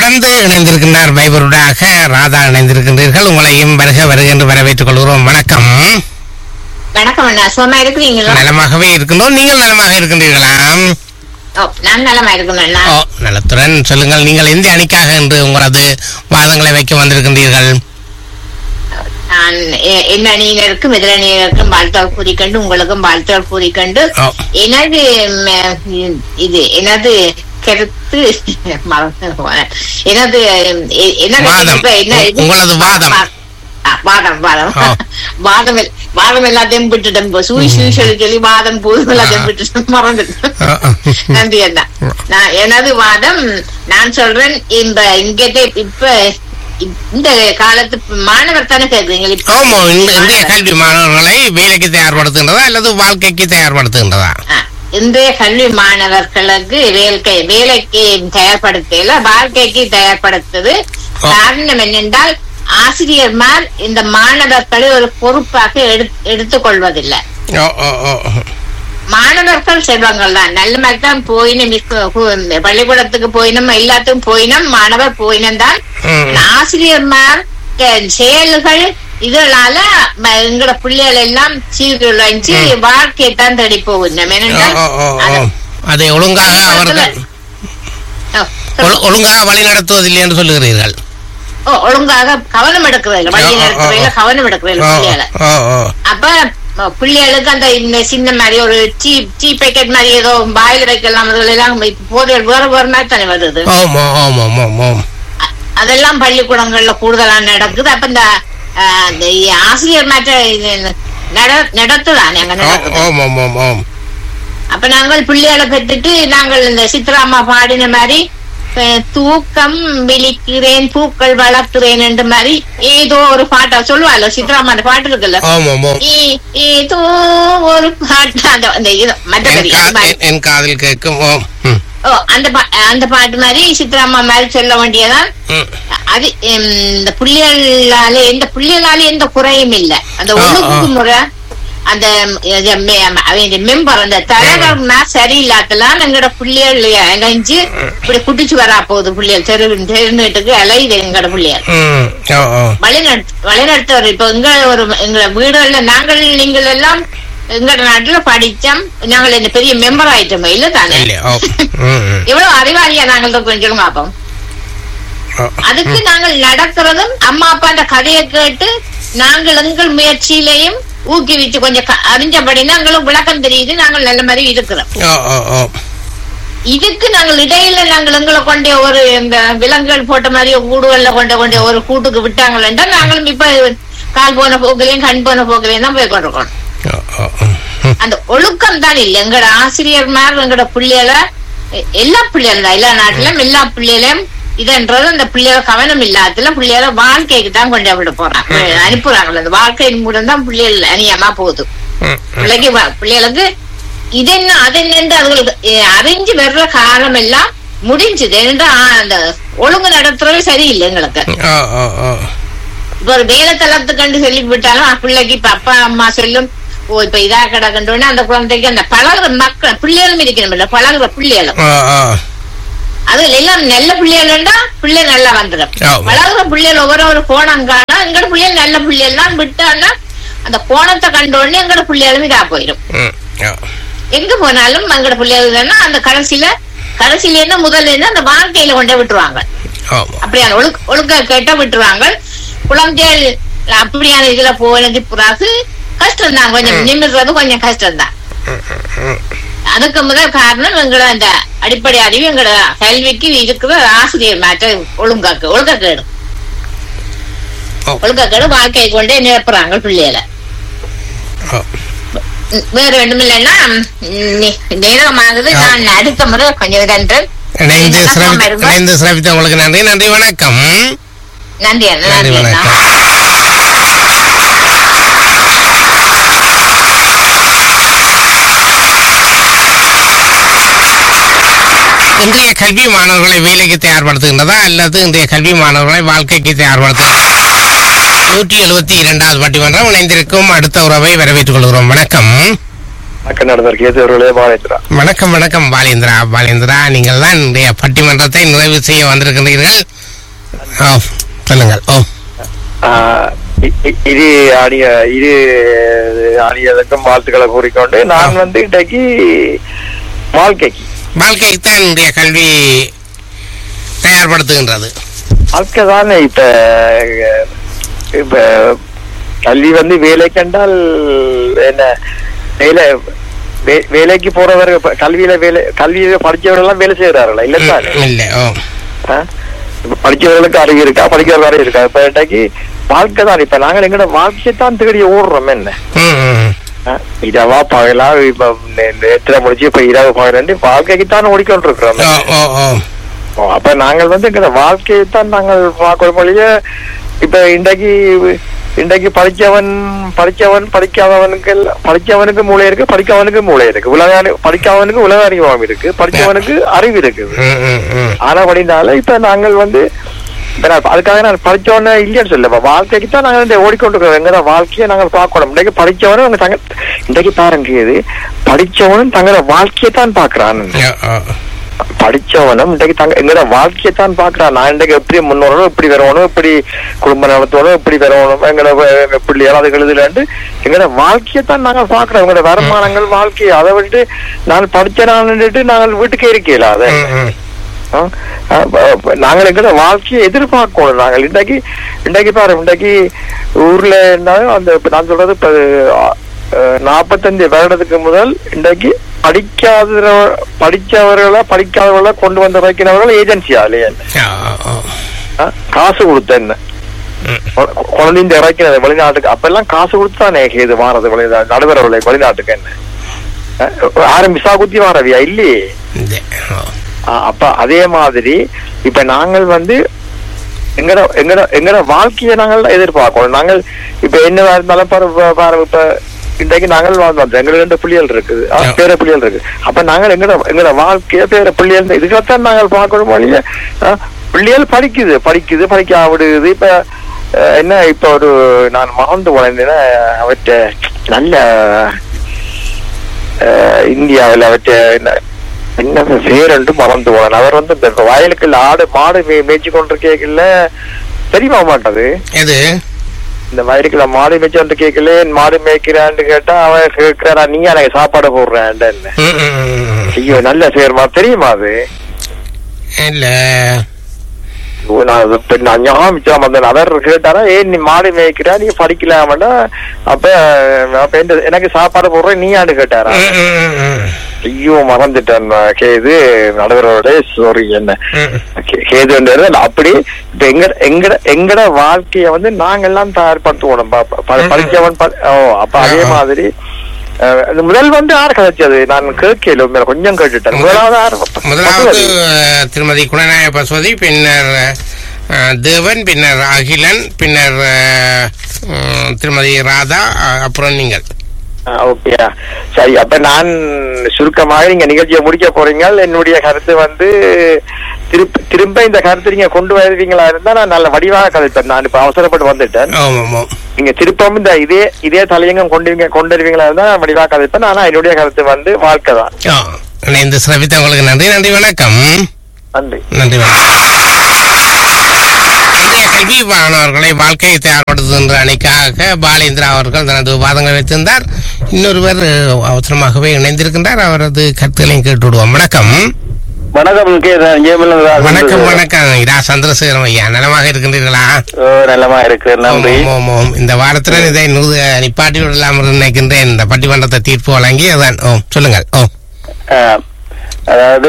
தொடர்ந்து இணைந்திருக்கின்றார் பைபருடாக ராதா இணைந்திருக்கின்றீர்கள் உங்களையும் வருக வருக என்று வரவேற்றுக் கொள்கிறோம் வணக்கம் வணக்கம் அண்ணா சுகமா இருக்கிறீங்களா நலமாகவே இருக்கின்றோம் நீங்கள் நலமாக இருக்கின்றீர்களா ஓ நான் நலமா இருக்கணும் அண்ணா ஓ நலத்துடன் சொல்லுங்கள் நீங்கள் எந்த அணிக்காக என்று உங்களது வாதங்களை வைக்க வந்திருக்கின்றீர்கள் நான் எ- என் அணியினருக்கும் எதிரணியினருக்கும் வாழ்த்துகள் கூறிக்கொண்டு உங்களுக்கும் வாழ்த்துகள் கூறிக்கொண்டு ஓ எனது ம், இது எனது கருத்து மறந்து போனேன். எனது எ- எனது வாதம். இப்ப என்ன இது? உங்களது வாதம். வா- ஆ, வாதம் வாதம் ஆ. வாதம் எல்- வாதம் எல்லாத்தையும் விட்டுட்டேன் இப்போ சூழி சூழி சொல்லி சொல்லி வாதம் போதும் எல்லாத்தையும் விட்டுட்டேன் மறந்துட்டேன் ஆ, ஆ. நன்றி அண்ணா நான் எனது வாதம் நான் சொல்றேன் இந்த இங்கிட்ட இப்ப இந்த காலத்து மாணவர் தானே கேக்குறீங்க இப்ப ஆமா இந்த- இன்றைய கல்வி மாணவர்களை வேலைக்கு தயார்படுத்துகின்றதா அல்லது வாழ்க்கைக்கு தயார்படுத்துகின்றதா ஆ, இன்றைய கல்வி மாணவர்களுக்கு வேலைக்கு வேலைக்கு தயார்படுத்தல வாழ்க்கைக்கு தயார்படுத்துது ஆ. காரணம் என்னென்றால் ஆசிரியர்மார் இந்த மாணவர்களை ஒரு பொறுப்பாக எடுத்- எடுத்துக்கொள்வதில்லை ஓ ஓ ஓ மாணவர்கள் செல்வங்கள் தான் நல்ல மாதிரி தான் போயினும் மிக்க- கு- பள்ளிக்கூடத்துக்கு போயினும் எல்லாத்துக்கும் போயினும் மாணவர் போயினும் தான் ம். ஆசிரியர்மார் க- செயல்கள் இதனால ம- எங்கட பிள்ளைகள் எல்லாம் சீர்குலைஞ்சு வாழ்க்கையை தான் தேடி போகும் ஓ, ஏனென்றால் ஓ, ஓ, ஓ. அது- அதை ஒழுங்காக அவர்கள் ஓ, ஒழு- ஒழுங்காக வழி நடத்துவதில்லை என்று சொல்லுகிறீர்கள் ஓ, ஒழுங்காக கவனம் எடுக்கிறதில்ல வழி ஓ, ஓ, நடத்துறதுல ஓ. கவனம் எடுக்கிறதில்ல ஓ, பிள்ளைகளை ஓ, ஓ. அப்ப ம, பிள்ளைகளுக்கு அந்த இந்த சின்ன மாதிரி ஒரு டீ டீ பேக்கெட் மாதிரி ஏதோ வாயில வைக்கலாம் அதெல்லாம் இப்ப போதைகள் வேற வேற மாதிரி தானே வருது ஆமா ஆமா ஆமா ஆமா அ- அதெல்லாம் பள்ளிக்கூடங்கள்ல கூடுதலா நடக்குது அப்ப இந்த அஹ், இந்த ஆசிரியர் மாற்ற இது நட- நடத்துதானே அங்க நடக்குது ஆமா ஆமா ஆமா அப்ப நாங்கள் பிள்ளைகளை பெற்றுட்டு நாங்கள் இந்த சித்ராமா பாடின மாதிரி அஹ், தூக்கம் விழிக்கிறேன் பூக்கள் வளர்க்கிறேன் என்ற மாதிரி ஏதோ ஒரு பாட்டா சொல்லுவாள் சித்ராமா அந்த பாட்டு இருக்குல்ல ஆமா ஆமா ஏ- ஏதோ ஒரு பாட்டு அந்த அந்த இது என் மற்றபடி கா- அது மாதிரி. என்- என் காதில் கேட்கும் ஓ ம், ஓ அந்த பா- அந்த பாட்டு மாதிரி சித்ராமா மாதிரி சொல்ல வேண்டியதான் ம். அது ஹம், இந்த புள்ளியலால எந்த புள்ளியலால எந்த குறையும் இல்ல அந்த ஆ, ஒழுங்கு ஆ. முறை அந்த மெம்பர் அந்த தலைவர்னா சரியில்லாதலாம் எங்கட புள்ளியல் இணைஞ்சு இப்படி குட்டிச்சு வரா போகுது புள்ளியல் தெரு தெருநீட்டுக்கு அலையுது எங்கட புள்ளியல் ம், ஓ ஓ வழிநடத்து வழிநடத்துவர் இப்ப எங்க ஒரு எங்க வீடுகள்ல நாங்கள் நீங்கள் எல்லாம் எங்கட நாட்டுல படிச்சோம் நாங்கள் என்ன பெரிய மெம்பர் ஆயிட்டோம் இல்ல தானே இல்லையா ஓ ம், ம். எவ்வளவு அறிவாளியா நாங்கள் இருக்கோம் சொல்லுங்க அப்போ ஓ, அதுக்கு நாங்கள் நடக்கிறதும் அம்மா அப்பா அந்த கதையை கேட்டு நாங்கள் எங்கள் முயற்சியிலையும் ஊக்குவிச்சு கொஞ்சம் க- அறிஞ்சபடி நாங்களும் விளக்கம் தெரியுது நாங்கள் நல்ல மாதிரி இருக்கிறோம் ஓ ஓ ஓ இதுக்கு நாங்கள் இடையில நாங்கள் எங்களை கொண்டே ஒரு இந்த விலங்குகள் போட்ட மாதிரி கூடுகள்ல கொண்ட கொண்டே ஒரு கூட்டுக்கு விட்டாங்களா நாங்களும் இப்ப கால் போன போக்கிலையும் கண் போன போக்கிலையும் தான் போய் கொண்டிருக்கோம் ஓ, ஓ, ம். அந்த ஒழுக்கம் தான் இல்ல எங்கட ஆசிரியர்மார் எங்கட பிள்ளைகளை எ- எல்லா பிள்ளைகளும் தான் எல்லா நாட்டிலும் எல்லா பிள்ளைகளையும் இதுன்றது அந்த பிள்ளைகள கவனம் இல்லாததுல பிள்ளைகள வாழ்க்கைக்கு தான் கொண்டு விட போறாங்க அனுப்புறாங்களே அந்த வாழ்க்கையின் மூலம் தான் பிள்ளைகள் அநியமா போகுது ம், ம். பிள்ளைக்கு வ- பிள்ளைகளுக்கு இது என்ன அது என்னன்னு அதுகளுக்கு எ, அறிஞ்சு வர்ற காலம் எல்லாம் முடிஞ்சுது ஏன்னா அந்த ஒழுங்கு நடத்துறது சரியில்லை எங்களுக்கு ஓ ஓ ஓ இப்ப ஒரு வேலை தளத்து கண்டு சொல்லி விட்டாலும் அஹ் பிள்ளைக்கு இப்ப அப்பா அம்மா சொல்லும் ஓ இப்ப இதா கிடக்கண்டோன்னு அந்த குழந்தைக்கு அந்த பழகுற மக்கள் பிள்ளைகளும் இருக்கணும் இல்ல பழகுற பிள்ளைகளும் ஓ ஓ அது எல்லாம் நல்ல பிள்ளைகள்டா பிள்ளை நல்லா வந்துடும் ஆமா. பழகுற பிள்ளைகள் ஒவ்வொரு ஒரு கோணம் காணா எங்கட பிள்ளைகள் நல்ல பிள்ளைகள்லாம் விட்டான்னா அந்த கோணத்தை கண்டோடனே எங்கட பிள்ளைகளும் இதா போயிடும் ம், ஓ எங்க போனாலும் எங்கட பிள்ளைகள் அந்த கடைசியில கடைசியில என்ன முதல்ல என்ன அந்த வாழ்க்கையில கொண்டே விட்டுருவாங்க ஆமா அப்படியான ஒழுக்க ஒழுக்க கேட்ட விட்டுருவாங்க குழந்தைகள் அப்படியான இதுல போனது பிறகு கஷ்டம் தான் கொஞ்சம் நிமிடுறது கொஞ்சம் கஷ்டம் தான் ம், ம், ம். அதுக்கு முதல் காரணம் எங்களோட அந்த அடிப்படை அறிவு எங்களோட கல்விக்கு இருக்கிற ஆசிரியர் மாற்ற ஒழுங்காக்கு ஒழுக்கக்கேடு ஓ. ஒழுக்கக்கேடு வாழ்க்கையை கொண்டே நிரப்புறாங்க பிள்ளைகளை ஓ ம், வேற ஒன்றும் இல்லைன்னா நேரமாகுது ஆ. நான் அடுத்த முறை கொஞ்சம் இதன்று இணைந்து வணக்கம் சிறப்பி அருமா. இணைந்து சிறப்பித்த உங்களுக்கு நன்றி நன்றி வணக்கம் நன்றி அண்ணா, நன்றி நன்றி அண்ணா. வணக்கம் இன்றைய கல்வி மாணவர்களை வேலைக்கு தயார்படுத்துகின்றதா அல்லது இன்றைய கல்வி மாணவர்களை வாழ்க்கைக்கு தயார்படுத்துகின்றதா நூற்றி எழுபத்தி இரண்டாவது பட்டிமன்றம் இணைந்திருக்கும் அடுத்த உறவை வரவேற்றுக் கொள்கிறோம் வணக்கம் வணக்கம் நடந்தவர் கேது அவர்களே பாலேந்திரா வணக்கம் வணக்கம் பாலேந்திரா பாலேந்திரா நீங்கள் தான் இன்றைய பட்டிமன்றத்தை நிறைவு செய்ய வந்திருக்கின்றீர்கள் ஓ சொல்லுங்கள் ஓ ஆஹ் இ- இ- இது ஆடிய இது ஆடியதற்கும் வாழ்த்துக்களை கூறிக்கொண்டு நான் வந்து இன்றைக்கு வாழ்க்கைக்கு வாழ்க்கைக்கு தான் இன்றைய கல்வி தயார்படுத்துகின்றது வாழ்க்கை தானே இப்ப இப்ப கல்வி வந்து வேலை கண்டால் என்ன வேலை வே- வேலைக்கு போறவர்கள் இப்ப கல்வியில வேலை கல்வியில படிச்சவர்கள் எல்லாம் வேலை செய்யறாங்களா இல்ல தானே ம், இல்லை ஓ ஆ? இப்ப படிக்கிறவர்களுக்கு அறிவு இருக்கா படிக்கிறவங்க அறிவு இருக்கா இப்ப இன்றைக்கு வாழ்க்கை தான் இப்ப நாங்கள் எங்கட வாழ்க்கையை தான் தேடி ஓடுறோம் என்ன ம் ம் ஆ? இரவா பகலா இப்ப நே- நேத்துல முடிச்சு இப்ப இரவு பகலண்டு வாழ்க்கைக்கு தான் ஓடிக்கொண்டு இருக்கிறோம் ஓ ஓ ஓ ஓ, அப்ப நாங்கள் வந்து எங்கட வாழ்க்கையை தான் நாங்கள் பார்க்கணும் மொழிய இப்ப இன்றைக்கு இன்றைக்கு படிச்சவன் படிச்சவன் படிக்காதவனுக்கு எல்லாம் படிச்சவனுக்கு மூளை இருக்கு படிக்காதவனுக்கு மூளை இருக்கு உலக அறி- படிக்காதவனுக்கு உலக அறிவாம் இருக்கு படிச்சவனுக்கு அறிவு இருக்குது ம் ம் ம் ஆனா படினால இப்ப நாங்கள் வந்து இப்ப நான் அதுக்காக நான் படிச்சவன இல்லைன்னு சொல்ல இப்ப வாழ்க்கைக்கு தான் நாங்கள் இந்த ஓடிக்கொண்டிருக்கிறோம் எங்க வாழ்க்கையை நாங்கள் பார்க்கணும் இன்றைக்கு படிச்சவனும் அவங்க தங்க இன்றைக்கு பாருங்க இது படிச்சவனும் தங்களோட வாழ்க்கையை தான் பாக்குறான் ஓ ஓ படிச்சவனும் இன்றைக்கு தங்க எங்கட வாழ்க்கையை தான் பாக்குறான் நான் இன்றைக்கு எப்படி முன்னோரணும் எப்படி வரணும் எப்படி குடும்ப நடத்தணும் எப்படி வரணும் எங்கட எங்க பிள்ளைகள் அது எழுதுலன்ட்டு எங்கட வாழ்க்கையை தான் நாங்கள் பாக்குறோம் எங்கட வருமானங்கள் வாழ்க்கை அதை விட்டு நான் படிச்ச நான் நாங்கள் வீட்டுக்கே இருக்கல அதை ம் ம் ஆ? ஆ, ப- ப- நாங்கள் எங்கட வாழ்க்கையை எதிர்பார்க்கணும் நாங்கள் இன்றைக்கு இன்றைக்கு பாரு இன்றைக்கு ஊர்ல என்ன அந்த இப்ப நான் சொல்றது இப்ப நாற்பத்தஞ்சு வருடத்துக்கு முதல் இன்றைக்கு படிக்காத படிச்சவர்களை படிக்காதவர்களை கொண்டு வந்து வைக்கிறவர்கள் ஏஜென்சியா இல்லையா ஓ ஓ ஆ? காசு கொடுத்த என்ன ம் குழந்தைங்க இறக்கிறது வெளிநாட்டுக்கு அப்பெல்லாம் காசு கொடுத்து தானே இது வாரது வெளிநாடு நடுவரவில்லை வெளிநாட்டுக்கு என்ன ஆ? யாரும் மிசா குத்தி வாரவியா இல்லையே இந்த ஓ ஆ, அப்ப அதே மாதிரி இப்ப நாங்கள் வந்து எங்கட எங்கட எங்கட வாழ்க்கையை நாங்கள் எதிர்பார்க்கணும் நாங்கள் இப்ப என்ன இருந்தாலும் பாரு பா- பாரு இப்ப இன்றைக்கு நாங்கள் வாழ்ந்தோம் எங்களுக்கு ரெண்டு புள்ளிகள் இருக்குது ஆ, ஆ. பேர புள்ளிகள் இருக்கு அப்ப நாங்கள் எங்கட எங்கட வாழ்க்கைய பேர புள்ளிகள் இதுக்கத்தான் நாங்கள் பார்க்கணும் வழிய பிள்ளைகள் படிக்குது படிக்குது படிக்க விடுது இப்ப அஹ், என்ன இப்ப ஒரு நான் மறந்து போனேன்னா அவற்ற நல்ல அஹ், இந்தியாவில் அவற்ற என்ன என்ன பேரண்டு மறந்து போனான் அவர் வந்து இந்த வயலுக்கு ஆடு மாடு மே மேய்ச்சி கொண்டு கேட்கல தெரியுமா மாட்டது எது இந்த வயலுக்குள்ள மாடு மேய்ச்சி வந்து கேட்கல மாடு மேய்க்கிறான்னு கேட்டா அவன் கேட்கிறாரா நீங்க எனக்கு சாப்பாடு போடுறேன் ம் ம் ம், ம் ஐயோ நல்ல சேர்மா தெரியுமா அது இல்ல ஓ, நான் அது இப்ப நான் ஞாபகம் வச்சா வந்தேன் அவர் கேட்டாரா ஏன் நீ மாடு மேய்க்கிறா நீ படிக்கலாமடா அப்ப அப்ப என்ன- எனக்கு சாப்பாடு போடுறேன் நீ ஆண்டு கேட்டாரா ம், ம், ம், ம். ஐயோ மறந்துட்டேன் நான். கே- இது நடுவரோட சாரி என்ன ம். கே- கேதுன்றது அப்படி இப்ப எங்க எங்கட எங்கட வாழ்க்கைய வந்து நாங்க எல்லாம் தயார்படுத்துவோம் ப- ப- ப- ம். படிச்சவன் ப- ஓ அப்ப அதே ஆ. மாதிரி அஹ், இந்த முதல் வந்து யார் கதைச்சது நான் கேட்கல உண்மையில கொஞ்சம் கேட்டுட்டேன் முதலாவது யார் முதலாவது பசுபதி. அஹ், திருமதி குணநாய பசுவதி பின்னர் அஹ், தேவன் பின்னர் அகிலன் பின்னர் அஹ், உம், திருமதி ராதா அஹ், அப்புறம் நீங்கள் ஆ, ஓகேயா சரி அப்ப நான் சுருக்கமாக நீங்க நிகழ்ச்சியை முடிக்க போறீங்க என்னுடைய கருத்து வந்து திருப்ப திரும்ப இந்த கருத்து நீங்க கொண்டு வருவீங்களா இருந்தா நான் நல்ல வடிவாக கதைப்பேன் நான் இப்ப அவசரப்பட்டு வந்துட்டேன் ஆமாம் ஆமாம் நீங்க திருப்பவும் இந்த இதே இதே தலையங்கம் கொண்டு கொண்டு வருவீங்களா இருந்தா நான் வடிவாக கதைப்பேன் ஆனா என்னுடைய கருத்து வந்து வாழ்க்கை தான் ஆ, இணைந்து சிறப்பித்த உங்களுக்கு நன்றி நன்றி வணக்கம் நன்றி நன்றி வணக்கம் இன்றைய கல்வி மாணவர்களை வாழ்க்கையை தயார்படுத்துகின்ற அணிக்காக பாலேந்திரா அவர்கள் தனது வாதங்களை வைத்திருந்தார் இன்னொருவர் அஹ், அவசரமாகவே இணைந்திருக்கின்றார் அவரது கருத்துக்களையும் கேட்டு விடுவோம் வணக்கம் வணக்கம் வணக்கம் வணக்கம் இரா சந்திரசேகரம் ஐயா நலமாக இருக்கின்றீர்களா நல்லமா இருக்கு ஆமாம், ஆமாம், ஆமாம். இந்த வாரத்தில் இதை நூறு நிப்பாட்டி விடலாம் என்று நினைக்கின்றேன் இந்த பட்டிமன்றத்தை தீர்ப்பு வழங்கி அதான் ஓ சொல்லுங்கள் ஓ அதாவது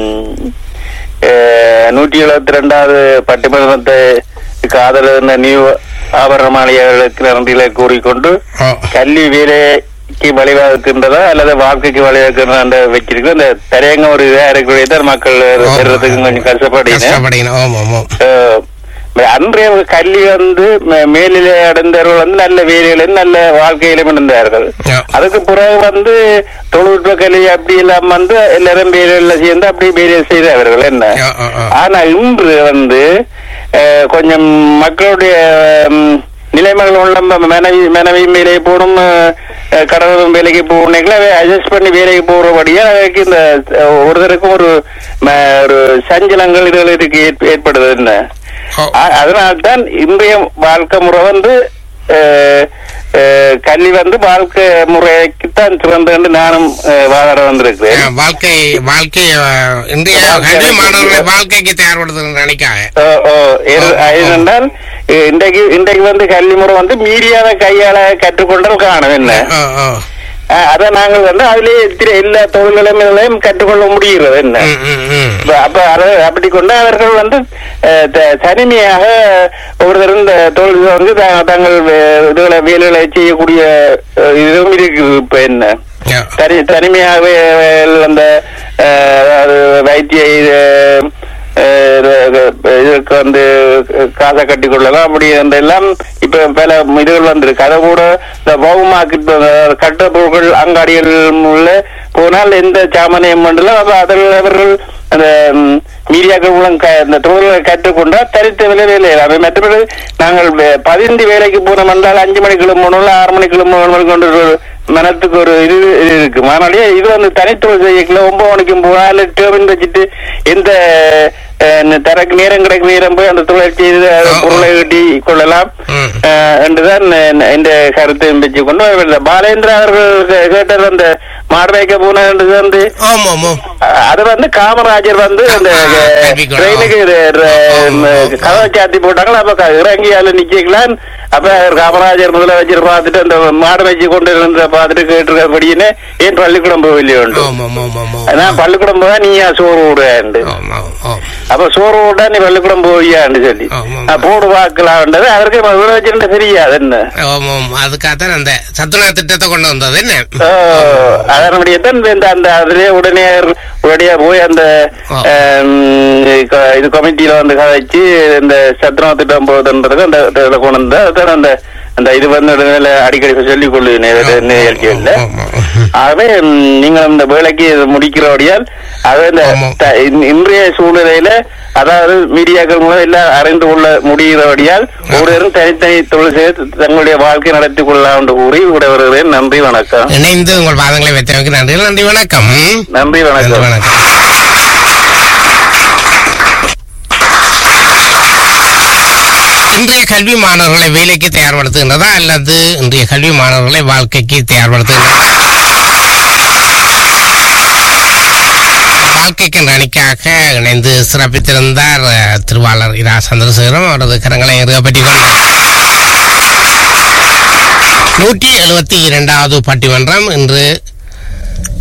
நூற்றி எழுபத்தி ரெண்டாவது பட்டிமன்றத்தை காதல நியூ ஆபரணமாளியர்களுக்கு நன்றிகளை கூறிக்கொண்டு ஓ கல்வி வேலைக்கு வழிவகுக்கின்றதா அல்லது வாழ்க்கைக்கு வழிவகுக்கின்றதா வச்சிருக்கு அந்த தரையங்க ஒரு இதா இருக்கிறதான் மக்கள் பெறுறதுக்கு கொஞ்சம் கஷ்டப்படுகிறேன் கஷ்டப்படுகிறேன் ஓம் ஓம் ஓம் அஹ், அன்றைய கல்வி வந்து மே- மேலிலே அடைந்தவர்கள் வந்து நல்ல வேலையிலும் நல்ல வாழ்க்கையிலும் இருந்தார்கள் ஆ. அதுக்கு பிறகு வந்து தொழில்நுட்ப கல்வி அப்படி எல்லாம் வந்து எல்லாரும் வேலையில சேர்ந்து அப்படி வேலை செய்தவர்கள் என்ன ஆ, ஆ, ஆ. ஆனா இன்று வந்து அஹ், கொஞ்சம் மக்களுடைய ம், நிலைமைகள் உள்ள ம- மனைவி மனைவி வேலைக்கு போகணும் அஹ், கடவுளும் வேலைக்கு போகணும் அட்ஜஸ்ட் பண்ணி வேலைக்கு போறபடியா அதுக்கு இந்த அஹ், ஒருத்தருக்கும் ஒரு ம- ஒரு சஞ்சலங்கள் இதுகள் இருக்கு ஏற்ப- ஏற்படுது என்ன ஓ. அ- அதனால்தான் இன்றைய வாழ்க்கை முறை வந்து அஹ், அஹ், கல்வி வந்து வாழ்க்கை முறைக்குத்தான் சிறந்தது என்று நானும் அஹ், வாதாட வந்திருக்கிறேன் அஹ், வாழ்க்கை வாழ்க்கை அஹ், இன்றைய வாழ்க்கை கல்வி வாழ்க்கை. மாணவர்களை வாழ்க்கைக்கு தயார்படுத்துகின்ற அணிக்காக ஓ, ஓ, ஏறு- ஓ, ஓ. ஏனென்றால் இ- இன்றைக்கு இன்றைக்கு வந்து கல்வி முறை வந்து மீடியாவை கையாள கற்றுக்கொண்டால் காணும் என்ன ஓ, ஓ. அஹ், அதை நாங்கள் வந்து அதிலே திரு- எல்லா தொழில்நிலைமைகளையும் கற்றுக்கொள்ள முடிகிறது என்ன ம், ம், ம். அப்ப- அப்ப அதை அப்படி கொண்டு அவர்கள் வந்து அஹ், த- தனிமையாக ஒருத்தர் இந்த தொழில் வந்து த- தங்கள் வே- இதுகளை வேலைகளை செய்யக்கூடிய அஹ், இதுவும் இருக்குது இப்ப என்ன யா. தனி தனிமையாகவே அஹ், அந்த அஹ், அதாவது வைத்திய இது, அஹ், இது- இதுக்கு வந்து காசை கட்டி கொள்ளலாம் அப்படி அந்த எல்லாம் இப்ப பல இதுகள் வந்திருக்கு அதை கூட இந்த பவு மார்க்கெட் கட்ட பொருட்கள் அங்காடிகள் உள்ள போனால் எந்த சாமானியம் பண்ணலாம் அப்ப அதில் அவர்கள் அந்த ம், மீடியாக்கள் மூலம் க- இந்த தொழில்களை கற்றுக்கொண்டால் தரித்த விலை வேலை அவை மற்றபடி நாங்கள் வே- பதிந்து வேலைக்கு போனோம் என்றால் அஞ்சு மணிக்குள்ள போனோம் ஆறு மணிக்குள்ள மூணு கொண்டு ஒரு மனத்துக்கு ஒரு இது இது இருக்கு அதனாலே இது வந்து தனித்தொழில் செய்யக்கல ஒன்பது மணிக்கும் போனா இல்ல டேபிள் வச்சுட்டு எந்த அஹ், தரக்கு நேரம் கிடைக்கும் நேரம் போய் அந்த தொழில் செய்து அது ஆ, ஆ. பொருளை கட்டி கொள்ளலாம் ம். அஹ், என்றுதான் என் இந்த கருத்தை வச்சு கொண்டு இந்த பாலேந்திரா அவர்கள் கே- கேட்டது அந்த மாடு வைக்க போன வந்து ஆமா ஆமா அஹ், அது வந்து காமராஜர் வந்து அந்த ஆ, அஹ், கல்விக்கூடம். ட்ரெயினுக்கு ர- ர- ஆமா, ஆமா. கதவை சாத்தி போட்டாங்களா அப்ப க- இறங்கி அதுல நிக்கலாம் அப்ப காமராஜர் முதலமைச்சர் பார்த்துட்டு அந்த மாடு வச்சு கொண்டு இருந்த பார்த்துட்டு கேட்டிருக்கபடியே ஏன் பள்ளிக்கூடம் போகலையோ ஆமா ஆமா ஆமா ஆமா அதான் பள்ளிக்கூடம் போதா நீ ஏன் சோறு விடுறாண்டு ஆமா ஆமா அப்ப சோறு விட்டா நீ பள்ளிக்கூடம் போவியான்னு சொல்லி ஆமா. அஹ் போடு வாக்கலாம்ன்றது அவருக்கு முதலமைச்சர் தெரியாது என்ன ஆமா ஆமா அதுக்காகத்தான் அந்த சத்துணா திட்டத்தை கொண்டு வந்தது என்ன அதனுடைய தான் இந்த அந்த அதிலே உடனே உடனடியா போய் அந்த ஆ. ஆம், க- இது கமிட்டியில வந்து கதைச்சு இந்த சத்துணவு திட்டம் போகுதுன்றது அந்த இதுல கொண்டு வந்து அதான் அந்த அந்த இது வந்து உடனே அடிக்கடி சொல்லிக் கொள்ளு நிகழ்ச்சியில் ஆமா. ஆகவே ம், நீங்கள் இந்த வேலைக்கு இது முடிக்கிறபடியால் அது இந்த ஆமா. த- இன்- இன்றைய சூழ்நிலையில அதாவது மீடியாக்கள் மூலம் எல்லாம் அறிந்து கொள்ள முடிகிறபடியால் ஒருவரும் தனித்தனி தொழில் செய்து தங்களுடைய வாழ்க்கை நடத்தி கொள்ளலாம் என்று கூறி விடைபெறுகிறேன் நன்றி வணக்கம் இணைந்து உங்கள் வாதங்களை வைத்தமைக்கு நன்றி நன்றி வணக்கம் நன்றி நன்றி வணக்கம் வணக்கம் இன்றைய கல்வி மாணவர்களை வேலைக்கு தயார்படுத்துகின்றதா அல்லது இன்றைய கல்வி மாணவர்களை வாழ்க்கைக்கு தயார்படுத்துகின்றதா வாழ்க்கைக்கு என்ற அணிக்காக இணைந்து சிறப்பித்திருந்தார் அஹ், திருவாளர் இரா சந்திரசேகரம் அவரது கரங்களை இறுகப்பற்றி கொண்டார் நூற்றி எழுபத்தி இரண்டாவது பட்டிமன்றம் இன்று